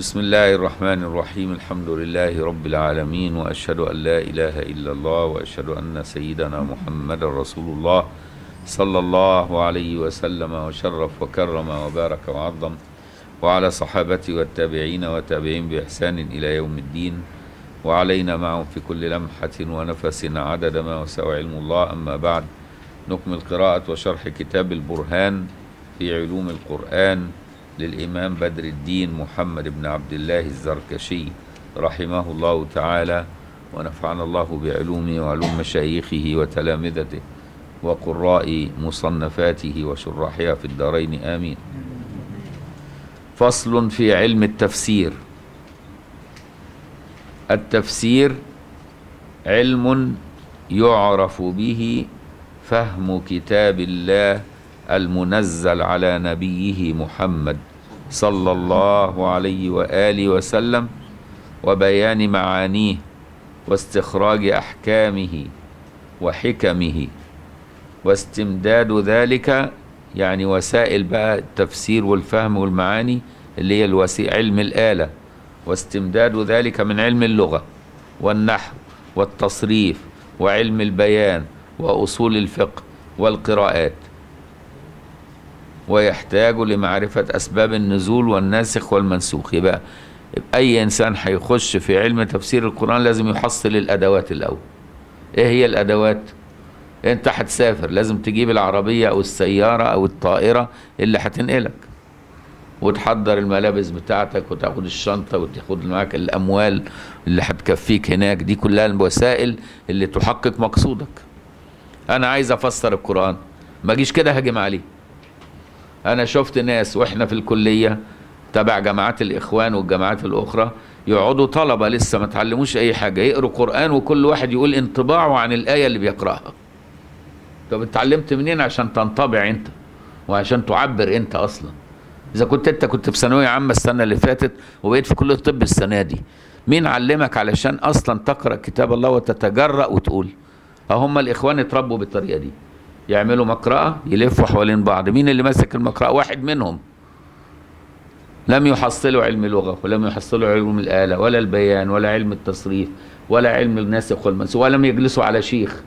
بسم الله الرحمن الرحيم الحمد لله رب العالمين واشهد ان لا اله الا الله واشهد ان سيدنا محمد رسول الله صلى الله عليه وسلم وشرف وكرم وبارك وعظم وعلى صحابته والتابعين وتابعين باحسان الى يوم الدين وعلينا معهم في كل لمحه ونفس عدد ما وسع علم الله اما بعد نكمل قراءه وشرح كتاب البرهان في علوم القران للإمام بدر الدين محمد بن عبد الله الزركشي رحمه الله تعالى ونفعنا الله بعلومه وعلوم مشايخه وتلامذته وقراء مصنفاته وشراحها في الدارين آمين فصل في علم التفسير التفسير علم يعرف به فهم كتاب الله المنزل على نبيه محمد صلى الله عليه واله وسلم وبيان معانيه واستخراج احكامه وحكمه واستمداد ذلك يعني وسائل بقى التفسير والفهم والمعاني اللي هي الوسي علم الاله واستمداد ذلك من علم اللغه والنحو والتصريف وعلم البيان واصول الفقه والقراءات ويحتاج لمعرفة أسباب النزول والناسخ والمنسوخ يبقى أي إنسان هيخش في علم تفسير القرآن لازم يحصل الأدوات الأول إيه هي الأدوات؟ أنت هتسافر لازم تجيب العربية أو السيارة أو الطائرة اللي هتنقلك وتحضر الملابس بتاعتك وتاخد الشنطة وتاخد معاك الأموال اللي هتكفيك هناك دي كلها الوسائل اللي تحقق مقصودك أنا عايز أفسر القرآن ما أجيش كده هجم عليه انا شفت ناس واحنا في الكليه تبع جماعات الاخوان والجماعات الاخرى يقعدوا طلبه لسه ما اتعلموش اي حاجه يقروا قران وكل واحد يقول انطباعه عن الايه اللي بيقراها طب اتعلمت منين عشان تنطبع انت وعشان تعبر انت اصلا اذا كنت انت كنت في ثانويه عامه السنه اللي فاتت وبقيت في كليه الطب السنه دي مين علمك علشان اصلا تقرا كتاب الله وتتجرأ وتقول هم الاخوان اتربوا بالطريقه دي يعملوا مقرأة يلفوا حوالين بعض مين اللي ماسك المقرأة واحد منهم لم يحصلوا علم لغة ولم يحصلوا علم الآلة ولا البيان ولا علم التصريف ولا علم الناسخ والمنسوخ ولم يجلسوا على شيخ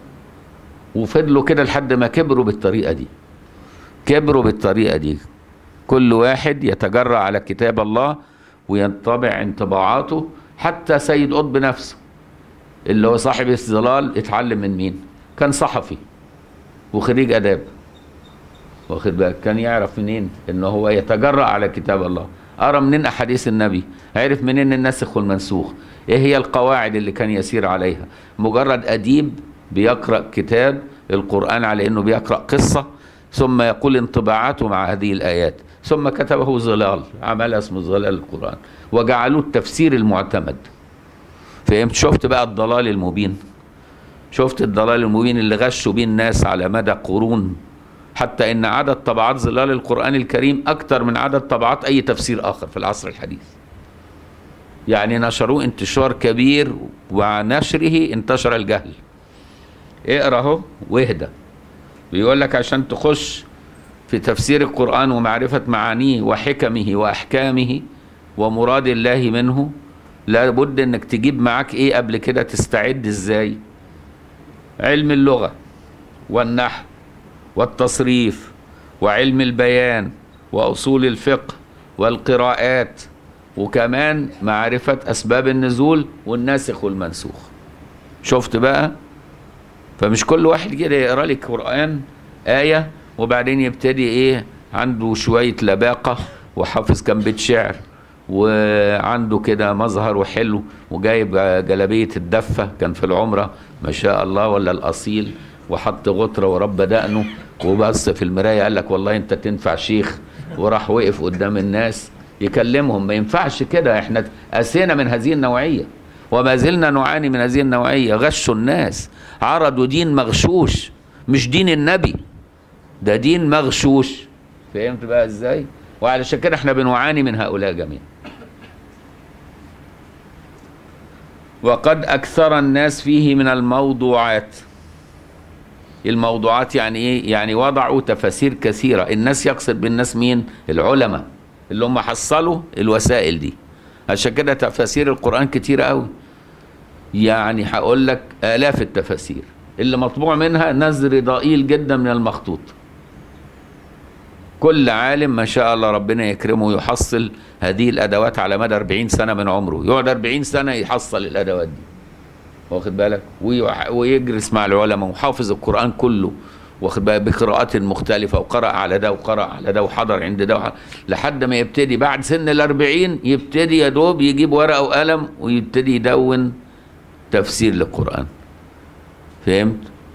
وفضلوا كده لحد ما كبروا بالطريقة دي كبروا بالطريقة دي كل واحد يتجرأ على كتاب الله وينطبع انطباعاته حتى سيد قطب نفسه اللي هو صاحب الظلال اتعلم من مين كان صحفي وخريج اداب واخد بالك كان يعرف منين ان هو يتجرأ على كتاب الله قرا منين احاديث النبي عرف منين الناسخ والمنسوخ ايه هي القواعد اللي كان يسير عليها مجرد اديب بيقرا كتاب القران على انه بيقرا قصه ثم يقول انطباعاته مع هذه الايات ثم كتبه ظلال عمل اسمه ظلال القران وجعلوه التفسير المعتمد فهمت شفت بقى الضلال المبين شفت الضلال المبين اللي غشوا بيه الناس على مدى قرون حتى ان عدد طبعات ظلال القرآن الكريم اكثر من عدد طبعات اي تفسير اخر في العصر الحديث يعني نشروه انتشار كبير ومع نشره انتشر الجهل اقرا اهو واهدى بيقول لك عشان تخش في تفسير القرآن ومعرفة معانيه وحكمه وأحكامه ومراد الله منه لابد انك تجيب معاك ايه قبل كده تستعد ازاي علم اللغة والنحو والتصريف وعلم البيان وأصول الفقه والقراءات وكمان معرفة أسباب النزول والناسخ والمنسوخ شفت بقى فمش كل واحد كده يقرأ لك قرآن آية وبعدين يبتدي إيه عنده شوية لباقة وحافظ كم بيت شعر وعنده كده مظهر وحلو وجايب جلابية الدفة كان في العمرة ما شاء الله ولا الأصيل وحط غطرة ورب دقنه وبص في المراية قال لك والله أنت تنفع شيخ وراح وقف قدام الناس يكلمهم ما ينفعش كده احنا قسينا من هذه النوعية وما زلنا نعاني من هذه النوعية غشوا الناس عرضوا دين مغشوش مش دين النبي ده دين مغشوش فهمت بقى ازاي وعلشان كده احنا بنعاني من هؤلاء جميعا وقد أكثر الناس فيه من الموضوعات الموضوعات يعني إيه؟ يعني وضعوا تفاسير كثيرة الناس يقصد بالناس مين؟ العلماء اللي هم حصلوا الوسائل دي عشان كده تفاسير القرآن كتير قوي يعني هقول لك آلاف التفاسير اللي مطبوع منها نذر ضئيل جدا من المخطوط كل عالم ما شاء الله ربنا يكرمه ويحصل هذه الادوات على مدى 40 سنه من عمره يقعد 40 سنه يحصل الادوات دي واخد بالك ويح- ويجلس مع العلماء وحافظ القران كله واخد بالك بقراءات مختلفه وقرأ على ده وقرأ على ده وحضر عند ده وحضر لحد ما يبتدي بعد سن الأربعين يبتدي يا دوب يجيب ورقه وقلم ويبتدي يدون تفسير للقران فهمت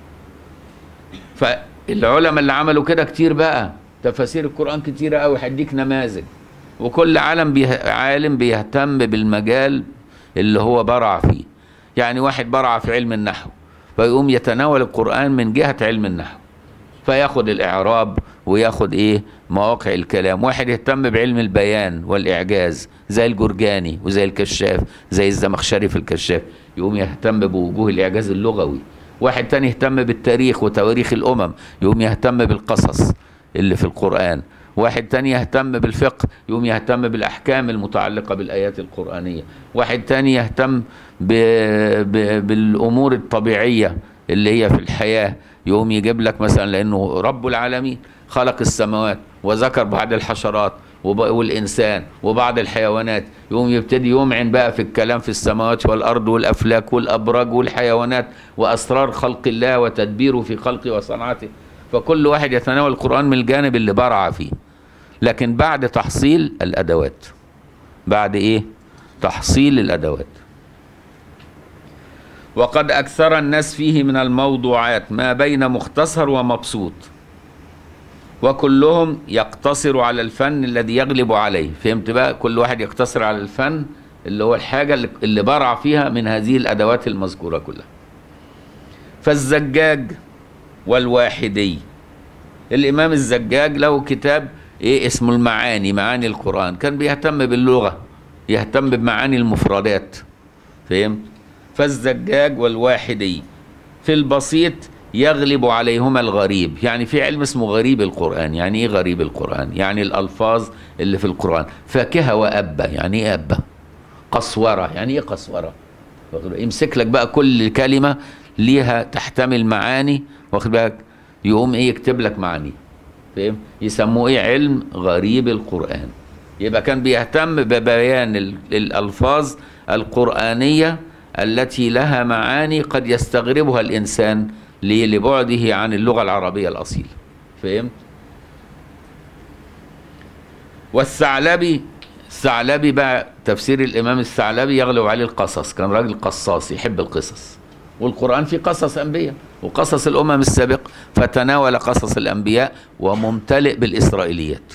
فالعلماء اللي عملوا كده كتير بقى تفاسير القرآن كتيرة قوي هديك نماذج وكل عالم بيه عالم بيهتم بالمجال اللي هو برع فيه يعني واحد برع في علم النحو فيقوم يتناول القرآن من جهة علم النحو فياخد الإعراب وياخد إيه مواقع الكلام واحد يهتم بعلم البيان والإعجاز زي الجرجاني وزي الكشاف زي الزمخشري في الكشاف يقوم يهتم بوجوه الإعجاز اللغوي واحد تاني يهتم بالتاريخ وتواريخ الأمم يقوم يهتم بالقصص اللي في القرآن واحد تاني يهتم بالفقه يقوم يهتم بالأحكام المتعلقة بالآيات القرآنية واحد تاني يهتم ب... ب... بالأمور الطبيعية اللي هي في الحياة يقوم يجيب لك مثلا لأنه رب العالمين خلق السماوات وذكر بعض الحشرات وب- والإنسان وبعض الحيوانات يقوم يبتدي يمعن بقى في الكلام في السماوات والأرض والأفلاك والأبراج والحيوانات وأسرار خلق الله وتدبيره في خلقه وصنعته فكل واحد يتناول القرآن من الجانب اللي برع فيه لكن بعد تحصيل الأدوات بعد إيه تحصيل الأدوات وقد أكثر الناس فيه من الموضوعات ما بين مختصر ومبسوط وكلهم يقتصر على الفن الذي يغلب عليه فهمت بقى كل واحد يقتصر على الفن اللي هو الحاجة اللي- اللي برع فيها من هذه الأدوات المذكورة كلها فالزجاج والواحدي الإمام الزجاج له كتاب إيه اسمه المعاني معاني القرآن كان بيهتم باللغة يهتم بمعاني المفردات فهمت فالزجاج والواحدي في البسيط يغلب عليهما الغريب يعني في علم اسمه غريب القرآن يعني ايه غريب القرآن يعني الألفاظ اللي في القرآن فاكهة وأبة يعني ايه أبة قسورة يعني ايه قسورة واخد بالك؟ يمسك لك بقى كل كلمة ليها تحتمل معاني واخد بالك يقوم ايه يكتب لك معاني فاهم يسموه ايه علم غريب القرآن يبقى كان بيهتم ببيان ال- الألفاظ القرآنية التي لها معاني قد يستغربها الإنسان ليه؟ لبعده عن اللغة العربية الأصيلة فهمت؟ والثعلبي الثعلبي بقى تفسير الإمام الثعلبي يغلب عليه القصص كان راجل قصاص يحب القصص والقرآن فيه قصص أنبياء وقصص الأمم السابقة فتناول قصص الأنبياء وممتلئ بالإسرائيليات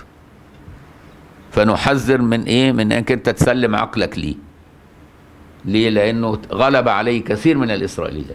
فنحذر من إيه من أنك أنت تسلم عقلك ليه ليه لأنه غلب عليه كثير من الإسرائيليات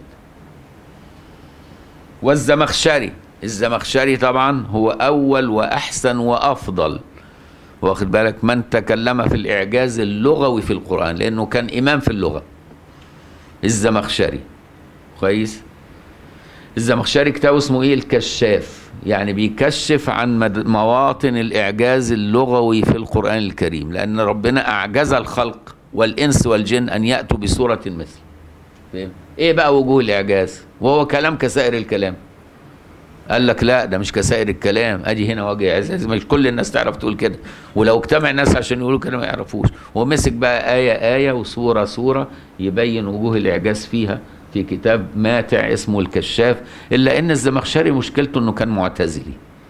والزمخشري الزمخشري طبعا هو أول وأحسن وأفضل واخد بالك من تكلم في الإعجاز اللغوي في القرآن لأنه كان إمام في اللغة الزمخشري كويس الزمخشري كتابه اسمه ايه الكشاف يعني بيكشف عن مد- مواطن الإعجاز اللغوي في القرآن الكريم لأن ربنا أعجز الخلق والإنس والجن أن يأتوا بسورة مثل فاهم؟ ايه بقى وجوه الإعجاز وهو كلام كسائر الكلام قال لك لا ده مش كسائر الكلام ادي هنا وجه اعجاز مش كل الناس تعرف تقول كده ولو اجتمع الناس عشان يقولوا كده ما يعرفوش ومسك بقى آية آية وسورة سورة يبين وجوه الإعجاز فيها في كتاب ماتع اسمه الكشاف إلا إن الزمخشري مشكلته إنه كان معتزلي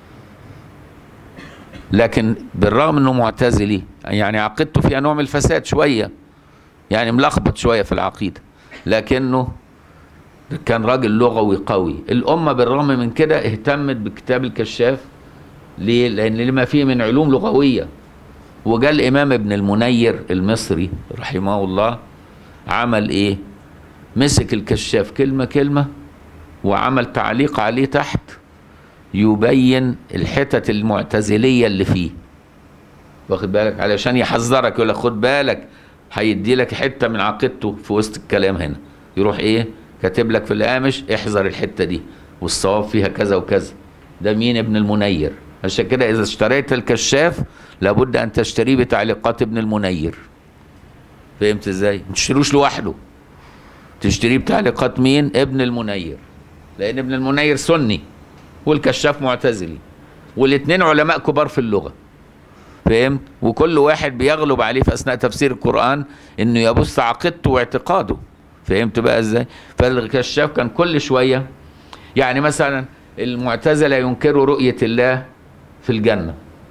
لكن بالرغم إنه معتزلي يعني عقيدته فيها نوع من الفساد شوية يعني ملخبط شوية في العقيدة لكنه كان راجل لغوي قوي الأمة بالرغم من كده اهتمت بكتاب الكشاف ليه؟ لأن لما فيه من علوم لغوية وجاء الإمام ابن المنير المصري رحمه الله عمل إيه؟ مسك الكشاف كلمة كلمة وعمل تعليق عليه تحت يبين الحتت المعتزلية اللي فيه واخد بالك علشان يحذرك يقول لك خد بالك هيدي لك حتة من عقيدته في وسط الكلام هنا يروح ايه كاتب لك في الهامش احذر الحتة دي والصواب فيها كذا وكذا ده مين ابن المنير عشان كده اذا اشتريت الكشاف لابد ان تشتريه بتعليقات ابن المنير فهمت ازاي ما تشتروش لوحده تشتريه بتعليقات مين ابن المنير لان ابن المنير سني والكشاف معتزلي والاثنين علماء كبار في اللغه فهمت وكل واحد بيغلب عليه في اثناء تفسير القران انه يبث عقيدته واعتقاده فهمت بقى ازاي فالكشاف كان كل شويه يعني مثلا المعتزله ينكروا رؤيه الله في الجنه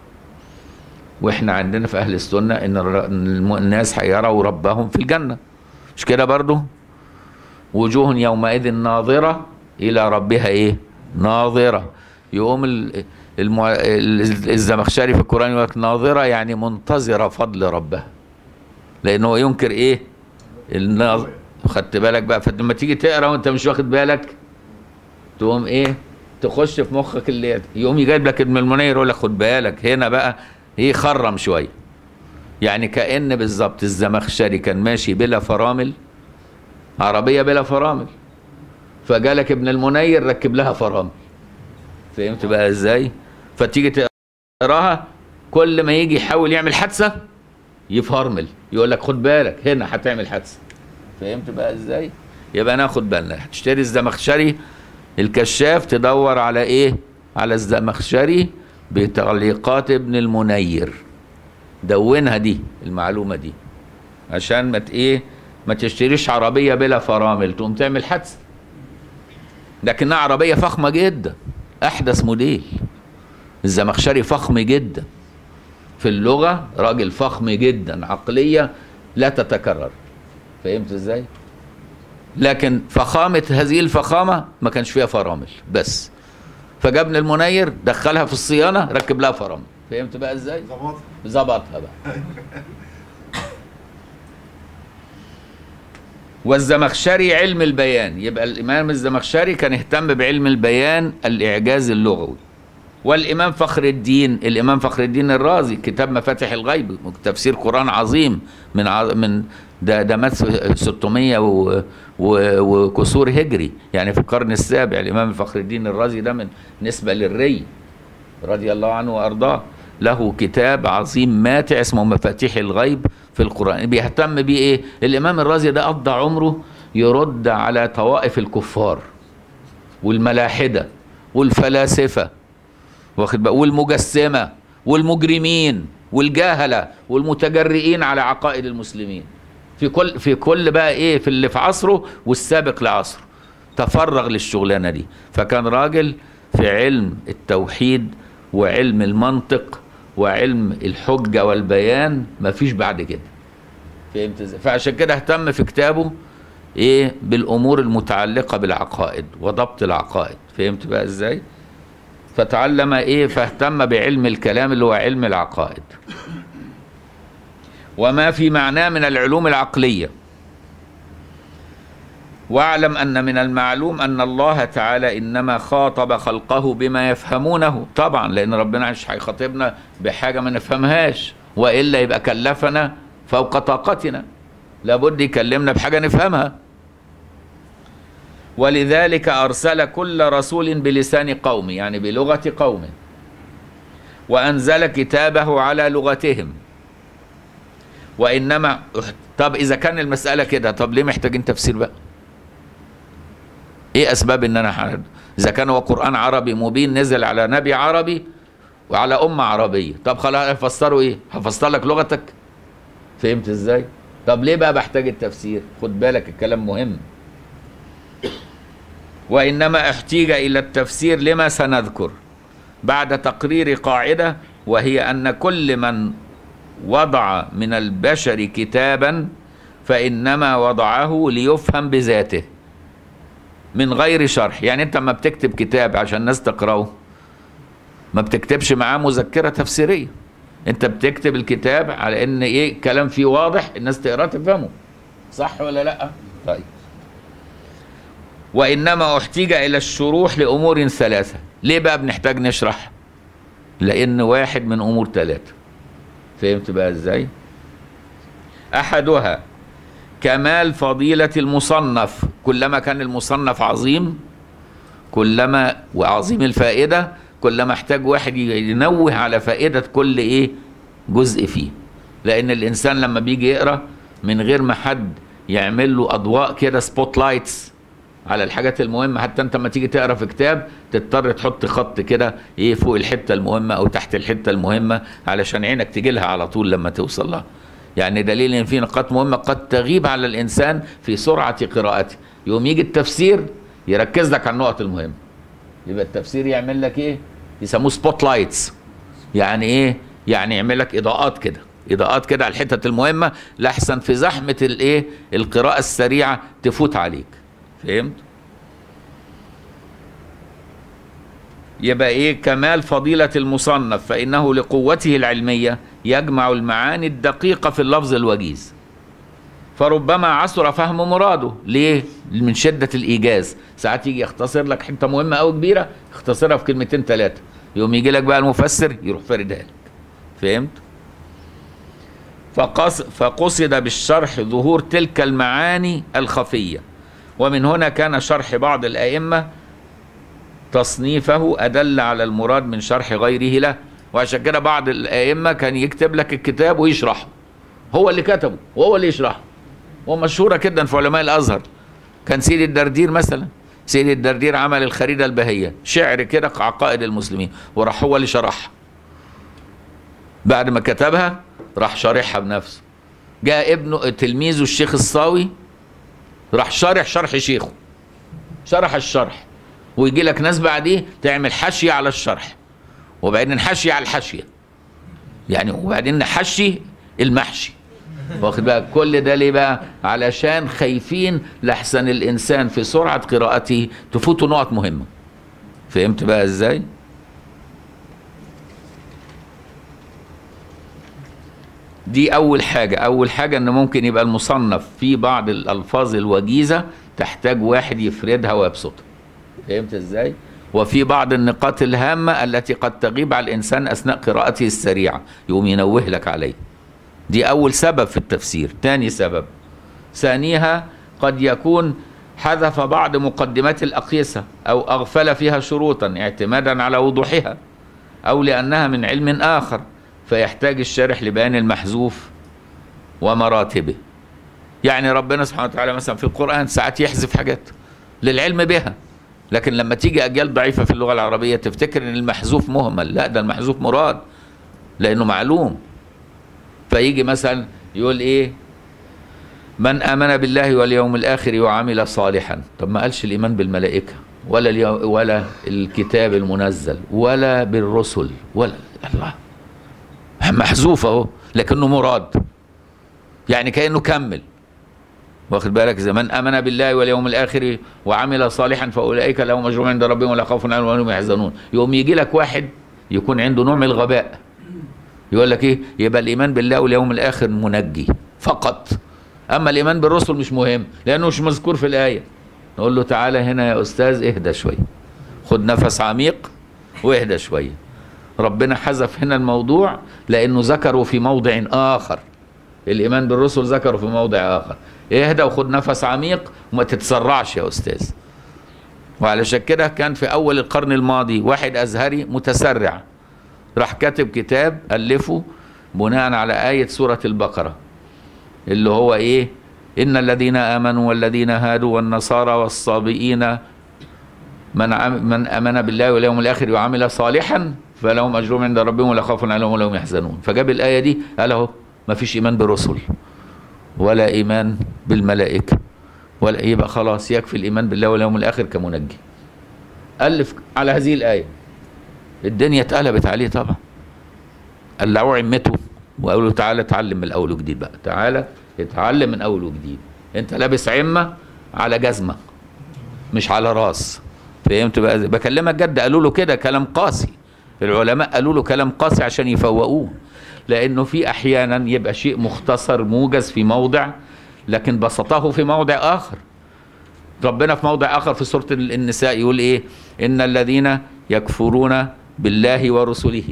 واحنا عندنا في اهل السنه ان الر- إن الم- الناس هيروا ربهم في الجنه مش كده برضو وجوه يومئذ ناظره الى ربها ايه ناظره يقوم ال- المع... ال- الزمخشري في القران يقول لك ناظره يعني منتظره فضل ربها لانه ينكر ايه الناظ... خدت بالك بقى فلما تيجي تقرا وانت مش واخد بالك تقوم ايه تخش في مخك اللي يقوم يجيب لك ابن المنير يقول لك خد بالك هنا بقى ايه خرم شويه يعني كأن بالظبط الزمخشري كان ماشي بلا فرامل عربية بلا فرامل فجالك ابن المنير ركب لها فرامل فهمت بقى ازاي فتيجي تقراها كل ما يجي يحاول يعمل حادثة يفرمل يقول لك خد بالك هنا هتعمل حادثة فهمت بقى ازاي يبقى ناخد بالنا هتشتري الزمخشري الكشاف تدور على ايه على الزمخشري بتعليقات ابن المنير دونها دي المعلومة دي عشان ما ت- ايه ما تشتريش عربية بلا فرامل تقوم تعمل حادثة لكنها عربية فخمة جدا أحدث موديل الزمخشري فخم جدا في اللغة راجل فخم جدا عقلية لا تتكرر فهمت ازاي؟ لكن فخامة هذه الفخامة ما كانش فيها فرامل بس فجاب ابن المنير دخلها في الصيانة ركب لها فرامل فهمت بقى ازاي؟ ظبط ظبطها بقى والزمخشري علم البيان يبقى الإمام الزمخشري كان اهتم بعلم البيان الإعجاز اللغوي والإمام فخر الدين الإمام فخر الدين الرازي كتاب مفاتح الغيب تفسير قرآن عظيم من ع... من ده ده مات 600 و... و... وكسور هجري يعني في القرن السابع الإمام فخر الدين الرازي ده من نسبة للري رضي الله عنه وارضاه له كتاب عظيم ماتع اسمه مفاتيح الغيب في القران بيهتم بيه ايه الامام الرازي ده قضى عمره يرد على طوائف الكفار والملاحده والفلاسفه واخد بقى والمجسمه والمجرمين والجهله والمتجرئين على عقائد المسلمين في كل في كل بقى ايه في اللي في عصره والسابق لعصره تفرغ للشغلانه دي فكان راجل في علم التوحيد وعلم المنطق وعلم الحجه والبيان ما فيش بعد كده فهمت ازاي فعشان كده اهتم في كتابه ايه بالامور المتعلقه بالعقائد وضبط العقائد فهمت بقى ازاي فتعلم ايه فاهتم بعلم الكلام اللي هو علم العقائد وما في معناه من العلوم العقليه واعلم ان من المعلوم ان الله تعالى انما خاطب خلقه بما يفهمونه طبعا لان ربنا مش هيخاطبنا بحاجه ما نفهمهاش والا يبقى كلفنا فوق طاقتنا لابد يكلمنا بحاجه نفهمها ولذلك ارسل كل رسول بلسان قومه يعني بلغه قومه وانزل كتابه على لغتهم وانما طب اذا كان المساله كده طب ليه محتاجين تفسير بقى ايه اسباب ان انا حرد اذا كان هو قران عربي مبين نزل على نبي عربي وعلى امه عربيه طب خلاص هفسره ايه هفسر لك لغتك فهمت ازاي طب ليه بقى بحتاج التفسير خد بالك الكلام مهم وانما احتيج الى التفسير لما سنذكر بعد تقرير قاعده وهي ان كل من وضع من البشر كتابا فانما وضعه ليفهم بذاته من غير شرح يعني انت لما بتكتب كتاب عشان الناس تقراه ما بتكتبش معاه مذكره تفسيريه انت بتكتب الكتاب على ان ايه كلام فيه واضح الناس تقراه تفهمه صح ولا لا طيب وانما احتيج الى الشروح لامور ثلاثه ليه بقى بنحتاج نشرح لان واحد من امور ثلاثه فهمت بقى ازاي احدها كمال فضيلة المصنف كلما كان المصنف عظيم كلما وعظيم الفائدة كلما احتاج واحد ينوه على فائدة كل ايه جزء فيه لان الانسان لما بيجي يقرا من غير ما حد يعمل له اضواء كده سبوت لايتس على الحاجات المهمه حتى انت لما تيجي تقرا في كتاب تضطر تحط خط كده ايه فوق الحته المهمه او تحت الحته المهمه علشان عينك تجي لها على طول لما توصل لها يعني دليل ان في نقاط مهمه قد تغيب على الانسان في سرعه قراءته يوم يجي التفسير يركز لك على النقط المهمه يبقى التفسير يعمل لك ايه يسموه سبوت لايتس يعني ايه يعني يعمل لك اضاءات كده اضاءات كده على الحتت المهمه لاحسن في زحمه الايه القراءه السريعه تفوت عليك فهمت يبقى ايه كمال فضيله المصنف فانه لقوته العلميه يجمع المعاني الدقيقه في اللفظ الوجيز فربما عسر فهم مراده ليه من شده الايجاز ساعات يجي يختصر لك حته مهمه قوي كبيره يختصرها في كلمتين ثلاثه يقوم يجي لك بقى المفسر يروح فاردها لك فهمت فقص فقصد بالشرح ظهور تلك المعاني الخفيه ومن هنا كان شرح بعض الائمه تصنيفه ادل على المراد من شرح غيره له وعشان كده بعض الائمه كان يكتب لك الكتاب ويشرحه هو اللي كتبه وهو اللي يشرحه ومشهوره جدا في علماء الازهر كان سيد الدردير مثلا سيد الدردير عمل الخريده البهيه شعر كده عقائد المسلمين وراح هو اللي شرحها بعد ما كتبها راح شارحها بنفسه جاء ابنه تلميذه الشيخ الصاوي راح شارح شرح شيخه شرح الشرح ويجي لك ناس بعديه تعمل حاشيه على الشرح وبعدين حاشيه على الحاشيه يعني وبعدين نحشي المحشي واخد بقى كل ده ليه بقى علشان خايفين لحسن الانسان في سرعه قراءته تفوته نقط مهمه فهمت بقى ازاي دي اول حاجه اول حاجه ان ممكن يبقى المصنف في بعض الالفاظ الوجيزه تحتاج واحد يفردها ويبسطها فهمت ازاي وفي بعض النقاط الهامه التي قد تغيب على الانسان اثناء قراءته السريعه يقوم ينوه لك عليه دي اول سبب في التفسير تاني سبب ثانيها قد يكون حذف بعض مقدمات الاقيسه او اغفل فيها شروطا اعتمادا على وضوحها او لانها من علم اخر فيحتاج الشارح لبيان المحذوف ومراتبه يعني ربنا سبحانه وتعالى مثلا في القرآن ساعات يحذف حاجات للعلم بها لكن لما تيجي أجيال ضعيفة في اللغة العربية تفتكر إن المحذوف مهمل لا ده المحذوف مراد لأنه معلوم فيجي مثلا يقول إيه من آمن بالله واليوم الآخر وعمل صالحا طب ما قالش الإيمان بالملائكة ولا اليو ولا الكتاب المنزل ولا بالرسل ولا الله محذوف اهو لكنه مراد يعني كانه كمل واخد بالك اذا من امن بالله واليوم الاخر وعمل صالحا فاولئك لهم اجر عند ربهم ولا خوف عليهم ولا هم يحزنون يقوم يجي لك واحد يكون عنده نوع من الغباء يقول لك ايه يبقى الايمان بالله واليوم الاخر منجي فقط اما الايمان بالرسل مش مهم لانه مش مذكور في الايه نقول له تعالى هنا يا استاذ اهدى شويه خد نفس عميق واهدى شويه ربنا حذف هنا الموضوع لانه ذكره في موضع اخر الايمان بالرسل ذكره في موضع اخر اهدى وخد نفس عميق وما تتسرعش يا استاذ وعلشان كده كان في اول القرن الماضي واحد ازهري متسرع راح كاتب كتاب الفه بناء على ايه سوره البقره اللي هو ايه ان الذين امنوا والذين هادوا والنصارى والصابئين من عم من امن بالله واليوم الاخر وعمل صالحا فلهم اجرهم عند ربهم ولا خوف عليهم ولا هم يحزنون فجاب الايه دي قال اهو ما فيش ايمان بالرسل ولا ايمان بالملائكه ولا يبقى خلاص يكفي الايمان بالله واليوم الاخر كمنجي الف على هذه الايه الدنيا اتقلبت عليه طبعا قلعوه عمته وقالوا له تعالى اتعلم من الاول وجديد بقى تعالى اتعلم من اول وجديد انت لابس عمه على جزمه مش على راس فهمت بقى بكلمك جد قالوا له كده كلام قاسي العلماء قالوا له كلام قاسي عشان يفوقوه لانه في احيانا يبقى شيء مختصر موجز في موضع لكن بسطه في موضع اخر ربنا في موضع اخر في سوره النساء يقول ايه ان الذين يكفرون بالله ورسله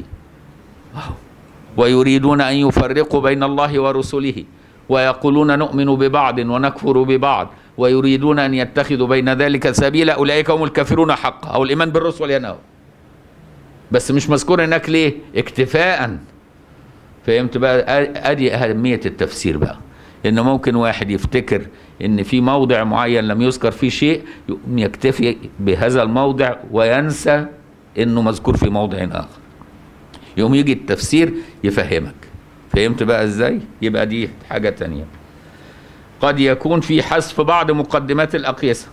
ويريدون ان يفرقوا بين الله ورسله ويقولون نؤمن ببعض ونكفر ببعض ويريدون ان يتخذوا بين ذلك سبيلا اولئك هم الكافرون حقا او الايمان بالرسل ينهوا بس مش مذكور هناك ليه اكتفاء فهمت بقى آ- ادي اهميه التفسير بقى ان ممكن واحد يفتكر ان في موضع معين لم يذكر فيه شيء يقوم يكتفي بهذا الموضع وينسى انه مذكور في موضع اخر يقوم يجي التفسير يفهمك فهمت بقى ازاي يبقى دي حاجه تانية قد يكون في حذف بعض مقدمات الاقيسه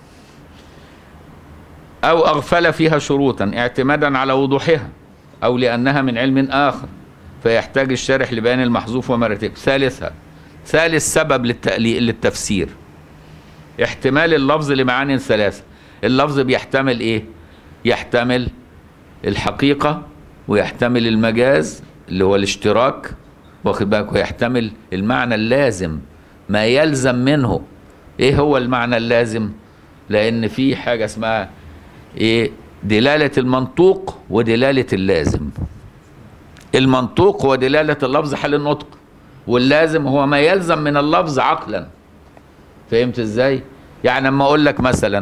او اغفل فيها شروطا اعتمادا على وضوحها او لانها من علم اخر فيحتاج الشارح لبيان المحذوف ومراتب ثالثها ثالث سبب للتألي- للتفسير احتمال اللفظ لمعان ثلاثة اللفظ بيحتمل ايه يحتمل الحقيقة ويحتمل المجاز اللي هو الاشتراك واخد بالك ويحتمل المعنى اللازم ما يلزم منه ايه هو المعنى اللازم لان في حاجة اسمها ايه دلالة المنطوق ودلالة اللازم المنطوق هو دلالة اللفظ حال النطق واللازم هو ما يلزم من اللفظ عقلا فهمت ازاي يعني اما اقول لك مثلا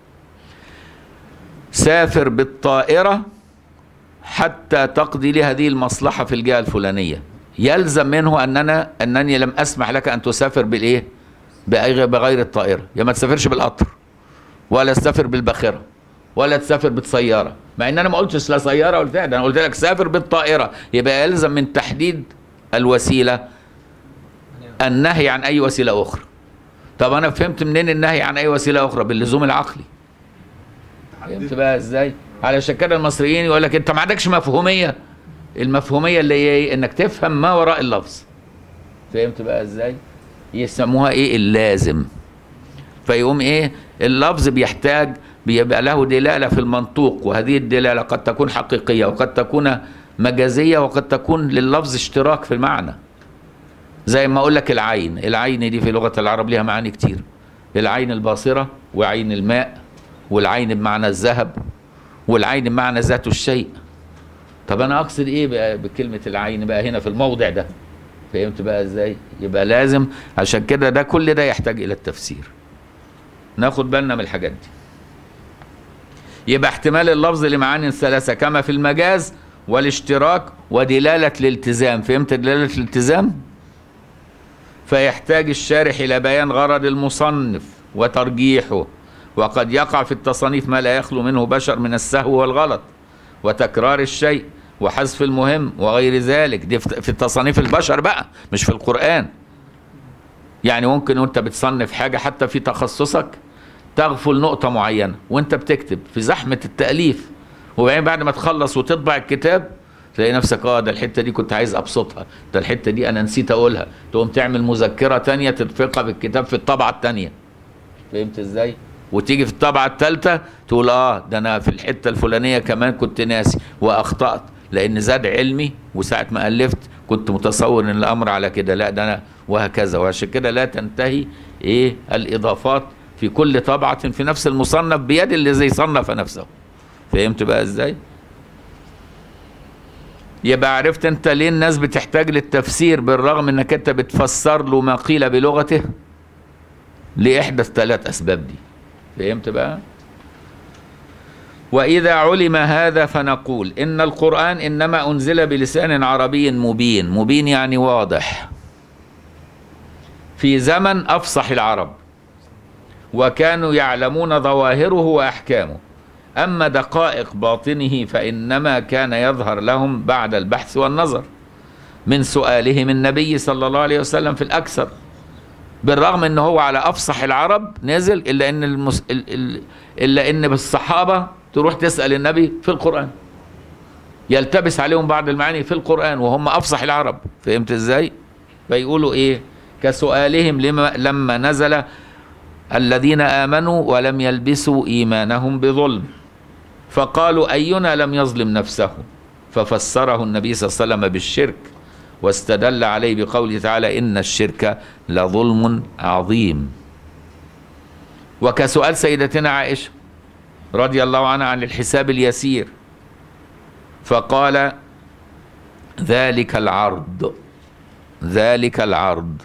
سافر بالطائرة حتى تقضي لي هذه المصلحة في الجهة الفلانية يلزم منه أننا أنني لم أسمح لك أن تسافر بالإيه بأي- بغير الطائرة يا ما تسافرش بالقطر ولا تسافر بالباخرة ولا تسافر بالسيارة مع ان انا ما قلتش لا سيارة ولا بتاع ده انا قلت لك سافر بالطائرة يبقى يلزم من تحديد الوسيلة النهي عن اي وسيلة اخرى طب انا فهمت منين النهي عن اي وسيلة اخرى باللزوم العقلي فهمت بقى ازاي علشان كده المصريين يقول لك انت ما عندكش مفهومية المفهومية اللي هي ايه انك تفهم ما وراء اللفظ فهمت بقى ازاي يسموها ايه اللازم فيقوم ايه اللفظ بيحتاج بيبقى له دلالة في المنطوق وهذه الدلالة قد تكون حقيقية وقد تكون مجازية وقد تكون لللفظ اشتراك في المعنى زي ما اقول لك العين العين دي في لغة العرب ليها معاني كتير العين الباصرة وعين الماء والعين بمعنى الذهب والعين بمعنى ذات الشيء طب انا اقصد ايه بقى بكلمة العين بقى هنا في الموضع ده فهمت بقى ازاي يبقى لازم عشان كده ده كل ده يحتاج الى التفسير ناخد بالنا من الحاجات دي يبقى احتمال اللفظ لمعاني ثلاثة كما في المجاز والاشتراك ودلالة الالتزام فهمت دلالة الالتزام فيحتاج الشارح إلى بيان غرض المصنف وترجيحه وقد يقع في التصانيف ما لا يخلو منه بشر من السهو والغلط وتكرار الشيء وحذف المهم وغير ذلك دي في في تصانيف البشر بقى مش في القرآن يعني ممكن وانت بتصنف حاجة حتى في تخصصك تغفل نقطة معينة وانت بتكتب في زحمة التأليف وبعدين بعد ما تخلص وتطبع الكتاب تلاقي نفسك اه ده الحتة دي كنت عايز ابسطها ده الحتة دي انا نسيت اقولها تقوم تعمل مذكرة تانية تدفقها بالكتاب في الطبعة التانية فهمت ازاي وتيجي في الطبعة التالتة تقول اه ده انا في الحتة الفلانية كمان كنت ناسي واخطأت لان زاد علمي وساعة ما الفت كنت متصور ان الامر على كده لا ده انا وهكذا وعشان كده لا تنتهي ايه الاضافات في كل طبعة في نفس المصنف بيد الذي صنف نفسه فهمت بقى ازاي يبقى عرفت انت ليه الناس بتحتاج للتفسير بالرغم انك انت بتفسر له ما قيل بلغته لإحدى الثلاث أسباب دي فهمت بقى وإذا علم هذا فنقول إن القرآن إنما أنزل بلسان عربي مبين مبين يعني واضح في زمن أفصح العرب وكانوا يعلمون ظواهره وأحكامه أما دقائق باطنه فإنما كان يظهر لهم بعد البحث والنظر من سؤالهم النبي صلى الله عليه وسلم في الأكثر بالرغم ان هو على افصح العرب نزل الا ان المس... ال- ال- الا ان بالصحابه تروح تسال النبي في القران يلتبس عليهم بعض المعاني في القران وهم افصح العرب فهمت ازاي فيقولوا ايه كسؤالهم لما لما نزل الذين امنوا ولم يلبسوا ايمانهم بظلم فقالوا اينا لم يظلم نفسه ففسره النبي صلى الله عليه وسلم بالشرك واستدل عليه بقوله تعالى إن الشرك لظلم عظيم وكسؤال سيدتنا عائشة رضي الله عنها عن الحساب اليسير فقال ذلك العرض ذلك العرض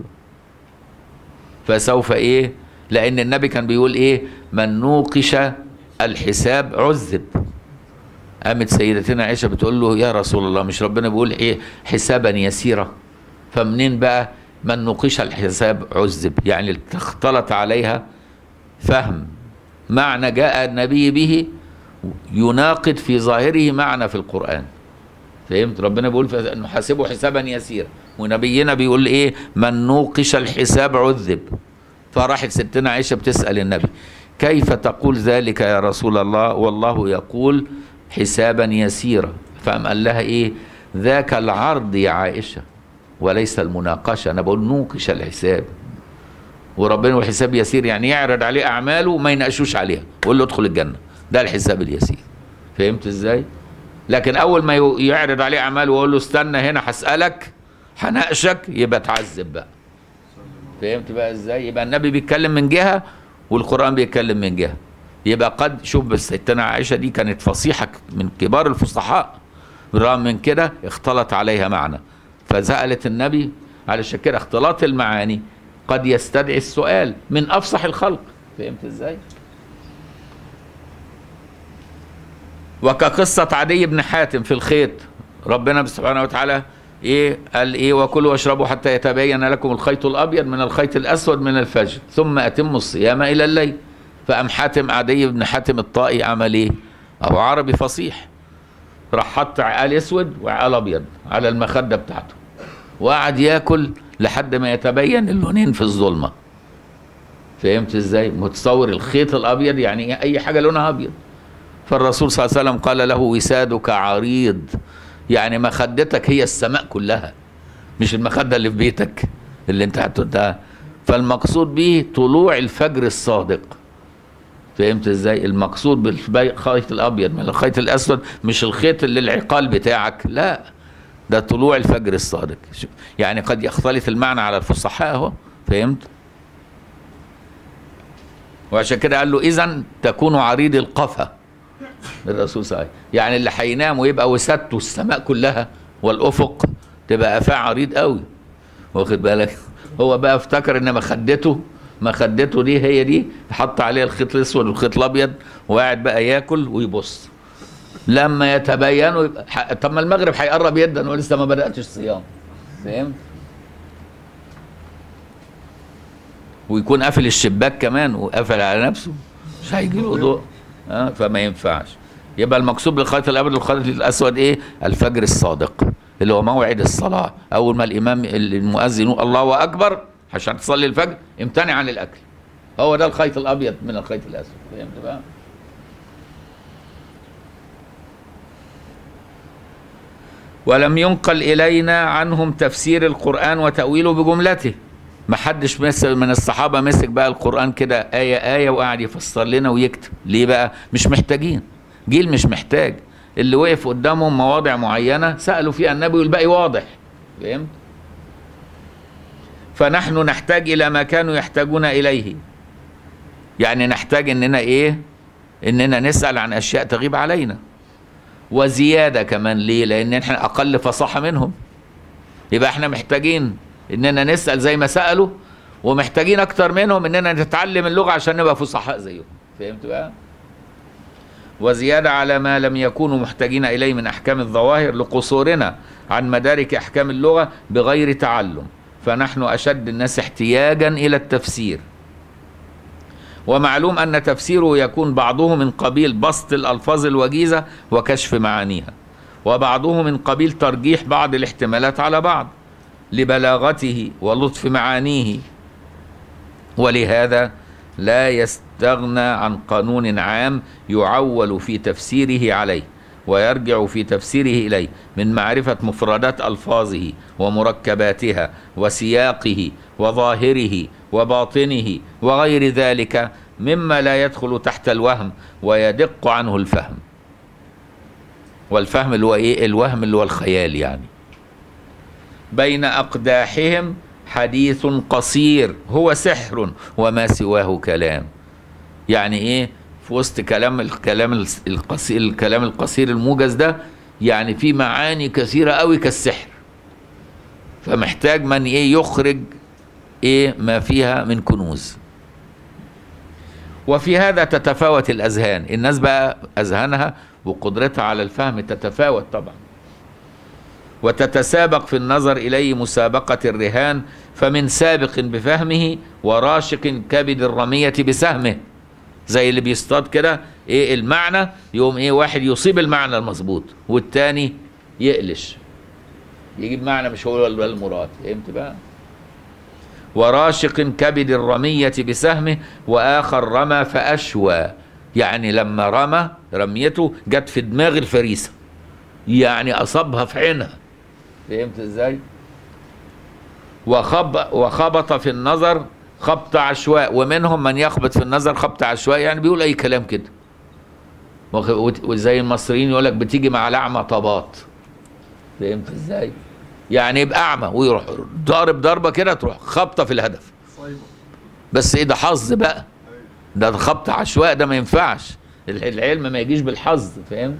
فسوف ايه لان النبي كان بيقول ايه من نوقش الحساب عذب قامت سيدتنا عائشه بتقول له يا رسول الله مش ربنا بيقول ايه حسابا يسيرا فمنين بقى من نقش الحساب عذب يعني اختلط عليها فهم معنى جاء النبي به يناقض في ظاهره معنى في القرآن فهمت ربنا بيقول نحاسبه حسابا يسيرا ونبينا بيقول ايه من نوقش الحساب عذب فراحت ستنا عائشة بتسأل النبي كيف تقول ذلك يا رسول الله والله يقول حسابا يسيرا فقام قال لها ايه ذاك العرض يا عائشة وليس المناقشة أنا بقول نوقش الحساب وربنا والحساب يسير يعني يعرض عليه أعماله وما يناقشوش عليها ويقول له ادخل الجنة ده الحساب اليسير فهمت ازاي؟ لكن أول ما يعرض عليه أعماله ويقول له استنى هنا هسألك هناقشك يبقى تعذب بقى فهمت بقى ازاي؟ يبقى النبي بيتكلم من جهة والقرآن بيتكلم من جهة يبقى قد شوف بس ستنا عائشة دي كانت فصيحة من كبار الفصحاء بالرغم من كده اختلط عليها معنى فسألت النبي علشان كده اختلاط المعاني قد يستدعي السؤال من أفصح الخلق فهمت ازاي؟ وكقصة عدي بن حاتم في الخيط ربنا سبحانه وتعالى ايه قال ايه وكلوا واشربوا حتى يتبين لكم الخيط الابيض من الخيط الاسود من الفجر ثم اتموا الصيام الى الليل فقام حاتم عدي بن حاتم الطائي عمل ايه؟ او عربي فصيح راح حط عقال اسود وعقال ابيض على المخده بتاعته وقعد ياكل لحد ما يتبين اللونين في الظلمه فهمت ازاي؟ متصور الخيط الابيض يعني اي حاجه لونها ابيض فالرسول صلى الله عليه وسلم قال له وسادك عريض يعني مخدتك هي السماء كلها مش المخده اللي في بيتك اللي انت هتقولها فالمقصود به طلوع الفجر الصادق فهمت ازاي المقصود بالخيط الابيض من الخيط الاسود مش الخيط اللي العقال بتاعك لا ده طلوع الفجر الصادق يعني قد يختلط المعنى على الفصحاء اهو فهمت وعشان كده قال له اذا تكون عريض القفا الرسول صلى الله عليه وسلم يعني اللي هينام ويبقى وسادته السماء كلها والافق تبقى قفاه عريض قوي واخد بالك هو بقى افتكر ان مخدته مخدته دي هي دي حط عليها الخيط الاسود والخيط الابيض وقاعد بقى ياكل ويبص لما يتبينوا يبقى طب ما المغرب هيقرب جدا ولسه ما بداتش الصيام فهمت ويكون قافل الشباك كمان وقافل على نفسه مش هيجي له ضوء اه فما ينفعش يبقى المقصود بالخيط الابيض والخيط الاسود ايه الفجر الصادق اللي هو موعد الصلاه اول ما الامام المؤذن يقول الله اكبر عشان تصلي الفجر امتنع عن الاكل هو ده الخيط الابيض من الخيط الاسود فهمت بقى ولم ينقل الينا عنهم تفسير القران وتاويله بجملته ما حدش من الصحابه مسك بقى القران كده ايه ايه وقعد يفسر لنا ويكتب ليه بقى مش محتاجين جيل مش محتاج اللي وقف قدامهم مواضع معينه سالوا فيها النبي والباقي واضح فهمت فنحن نحتاج الى ما كانوا يحتاجون اليه يعني نحتاج اننا ايه اننا نسال عن اشياء تغيب علينا وزياده كمان ليه لان احنا اقل فصاحه منهم يبقى احنا محتاجين اننا نسال زي ما سالوا ومحتاجين اكتر منهم اننا نتعلم اللغه عشان نبقى فصحاء زيهم فهمت بقى وزياده على ما لم يكونوا محتاجين اليه من احكام الظواهر لقصورنا عن مدارك احكام اللغه بغير تعلم فنحن اشد الناس احتياجا الى التفسير ومعلوم ان تفسيره يكون بعضه من قبيل بسط الالفاظ الوجيزه وكشف معانيها وبعضه من قبيل ترجيح بعض الاحتمالات على بعض لبلاغته ولطف معانيه ولهذا لا يستغنى عن قانون عام يعول في تفسيره عليه ويرجع في تفسيره اليه من معرفه مفردات الفاظه ومركباتها وسياقه وظاهره وباطنه وغير ذلك مما لا يدخل تحت الوهم ويدق عنه الفهم والفهم اللي هو ايه الوهم اللي هو الخيال يعني بين اقداحهم حديث قصير هو سحر وما سواه كلام يعني ايه في وسط كلام الكلام القصير الكلام القصير الموجز ده يعني في معاني كثيره قوي كالسحر فمحتاج من ايه يخرج ايه ما فيها من كنوز وفي هذا تتفاوت الاذهان الناس بقى اذهانها وقدرتها على الفهم تتفاوت طبعا وتتسابق في النظر إليه مسابقة الرهان فمن سابق بفهمه وراشق كبد الرمية بسهمه زي اللي بيصطاد كده ايه المعنى يقوم ايه واحد يصيب المعنى المظبوط والتاني يقلش يجيب معنى مش هو المراد فهمت بقى وراشق كبد الرمية بسهمه وآخر رمى فأشوى يعني لما رمى رميته جت في دماغ الفريسة يعني أصابها في عينها فهمت ازاي وخب وخبط في النظر خبط عشواء ومنهم من يخبط في النظر خبط عشواء يعني بيقول اي كلام كده وزي المصريين يقول لك بتيجي مع الاعمى طبات فهمت ازاي يعني يبقى اعمى ويروح ضارب ضربه كده تروح خبطه في الهدف بس ايه ده حظ بقى ده خبط عشواء ده ما ينفعش العلم ما يجيش بالحظ فهمت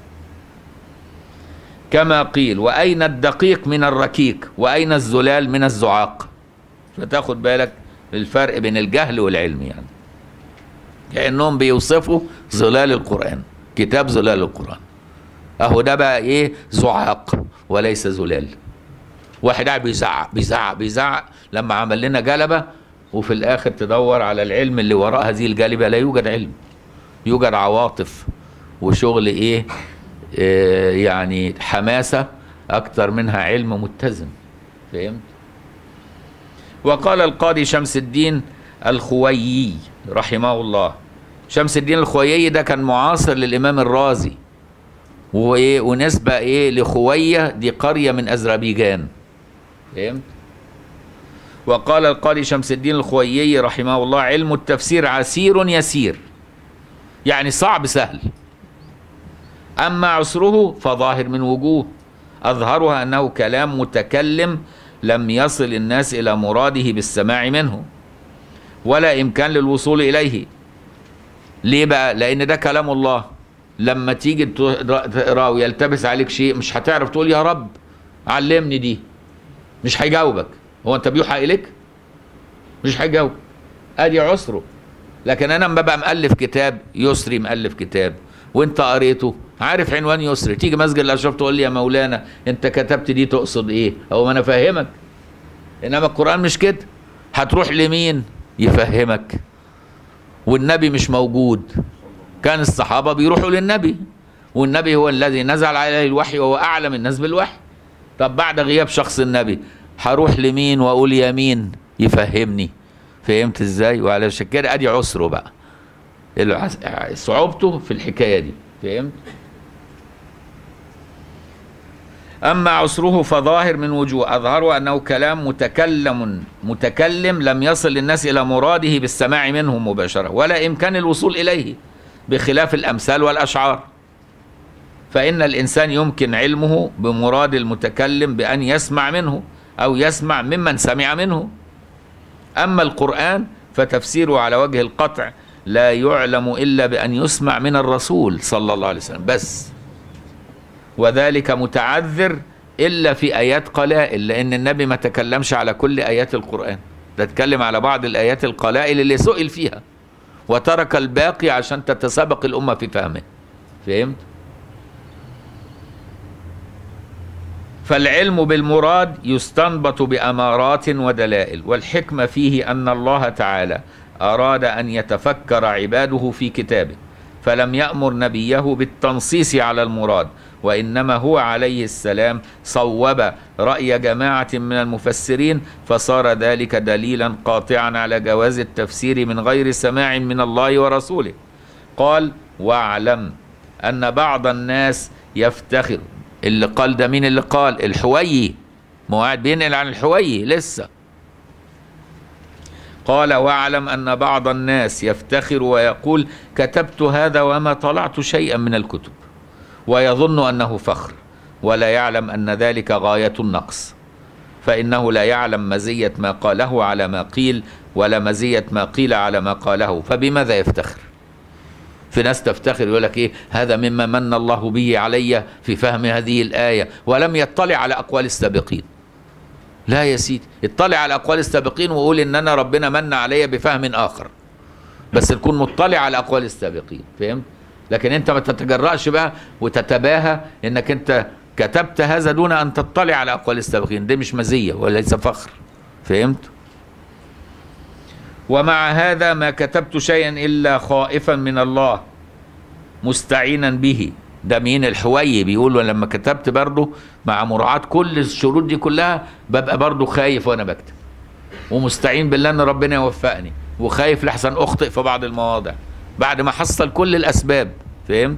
كما قيل وأين الدقيق من الركيك وأين الزلال من الزعاق فتاخد بالك الفرق بين الجهل والعلم يعني كأنهم بيوصفوا زلال القرآن كتاب زلال القرآن أهو ده بقى إيه زعاق وليس زلال واحد قاعد بيزعق بيزعق بيزعق لما عمل لنا جلبة وفي الآخر تدور على العلم اللي وراء هذه الجلبة لا يوجد علم يوجد عواطف وشغل إيه يعني حماسة أكثر منها علم متزن فهمت وقال القاضي شمس الدين الخويي رحمه الله شمس الدين الخويي ده كان معاصر للإمام الرازي وإيه ونسبة إيه لخوية دي قرية من أذربيجان فهمت وقال القاضي شمس الدين الخويي رحمه الله علم التفسير عسير يسير يعني صعب سهل أما عسره فظاهر من وجوه أظهرها أنه كلام متكلم لم يصل الناس إلى مراده بالسماع منه ولا إمكان للوصول إليه ليه بقى؟ لأن ده كلام الله لما تيجي تقراه ويلتبس عليك شيء مش هتعرف تقول يا رب علمني دي مش هيجاوبك هو أنت بيوحى إليك؟ مش هيجاوب أدي عسره لكن أنا لما ببقى مؤلف كتاب يسري مؤلف كتاب وانت قريته عارف عنوان يسري تيجي مسجد الاشراف تقول لي يا مولانا انت كتبت دي تقصد ايه او ما انا فاهمك انما القران مش كده هتروح لمين يفهمك والنبي مش موجود كان الصحابه بيروحوا للنبي والنبي هو الذي نزل عليه الوحي وهو اعلم الناس بالوحي طب بعد غياب شخص النبي هروح لمين واقول يمين يفهمني فهمت ازاي وعلشان كده ادي عسره بقى صعوبته في الحكايه دي فهمت أما عسره فظاهر من وجوه أظهر أنه كلام متكلم متكلم لم يصل للناس إلى مراده بالسماع منه مباشرة ولا إمكان الوصول إليه بخلاف الأمثال والأشعار فإن الإنسان يمكن علمه بمراد المتكلم بأن يسمع منه أو يسمع ممن سمع منه أما القرآن فتفسيره على وجه القطع لا يعلم إلا بأن يسمع من الرسول صلى الله عليه وسلم بس وذلك متعذر إلا في آيات قلائل لأن النبي ما تكلمش على كل آيات القرآن ده اتكلم على بعض الآيات القلائل اللي سئل فيها وترك الباقي عشان تتسابق الأمة في فهمه فهمت؟ فالعلم بالمراد يستنبط بأمارات ودلائل والحكمة فيه أن الله تعالى أراد أن يتفكر عباده في كتابه فلم يأمر نبيه بالتنصيص على المراد وإنما هو عليه السلام صوب رأي جماعة من المفسرين فصار ذلك دليلا قاطعا على جواز التفسير من غير سماع من الله ورسوله قال واعلم أن بعض الناس يفتخر اللي قال ده مين اللي قال الحويي ما قاعد بينقل عن الحويي لسه قال واعلم ان بعض الناس يفتخر ويقول كتبت هذا وما طلعت شيئا من الكتب ويظن انه فخر ولا يعلم ان ذلك غايه النقص فانه لا يعلم مزيه ما قاله على ما قيل ولا مزيه ما قيل على ما قاله فبماذا يفتخر في ناس تفتخر يقول لك ايه هذا مما من الله به علي في فهم هذه الايه ولم يطلع على اقوال السابقين لا يا سيدي اطلع على اقوال السابقين وقول ان انا ربنا من علي بفهم اخر بس تكون مطلع على اقوال السابقين فهمت لكن انت ما تتجرأش بقى وتتباهى انك انت كتبت هذا دون ان تطلع على اقوال السابقين دي مش مزيه وليس فخر فهمت ومع هذا ما كتبت شيئا الا خائفا من الله مستعينا به ده مين الحوي بيقول لما كتبت برضه مع مراعاة كل الشروط دي كلها ببقى برضه خايف وانا بكتب ومستعين بالله ان ربنا يوفقني وخايف لحسن اخطئ في بعض المواضع بعد ما حصل كل الاسباب فهمت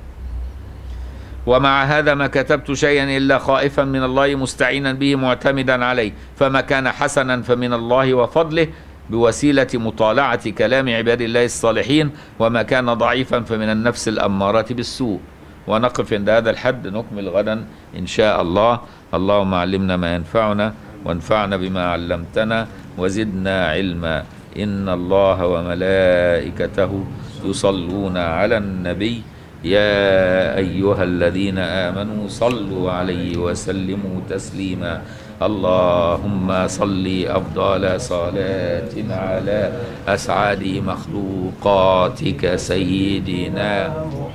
ومع هذا ما كتبت شيئا الا خائفا من الله مستعينا به معتمدا عليه فما كان حسنا فمن الله وفضله بوسيله مطالعه كلام عباد الله الصالحين وما كان ضعيفا فمن النفس الاماره بالسوء ونقف عند هذا الحد نكمل غدا ان شاء الله اللهم علمنا ما ينفعنا وانفعنا بما علمتنا وزدنا علما ان الله وملائكته يصلون على النبي يا ايها الذين امنوا صلوا عليه وسلموا تسليما اللهم صل افضل صلاه على اسعد مخلوقاتك سيدنا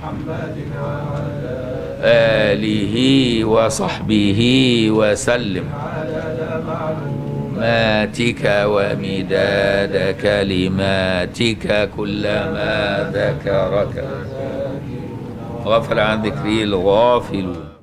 اله وصحبه وسلم ماتك ومداد كلماتك كلما ذكرك غفل عن ذكري الغافلون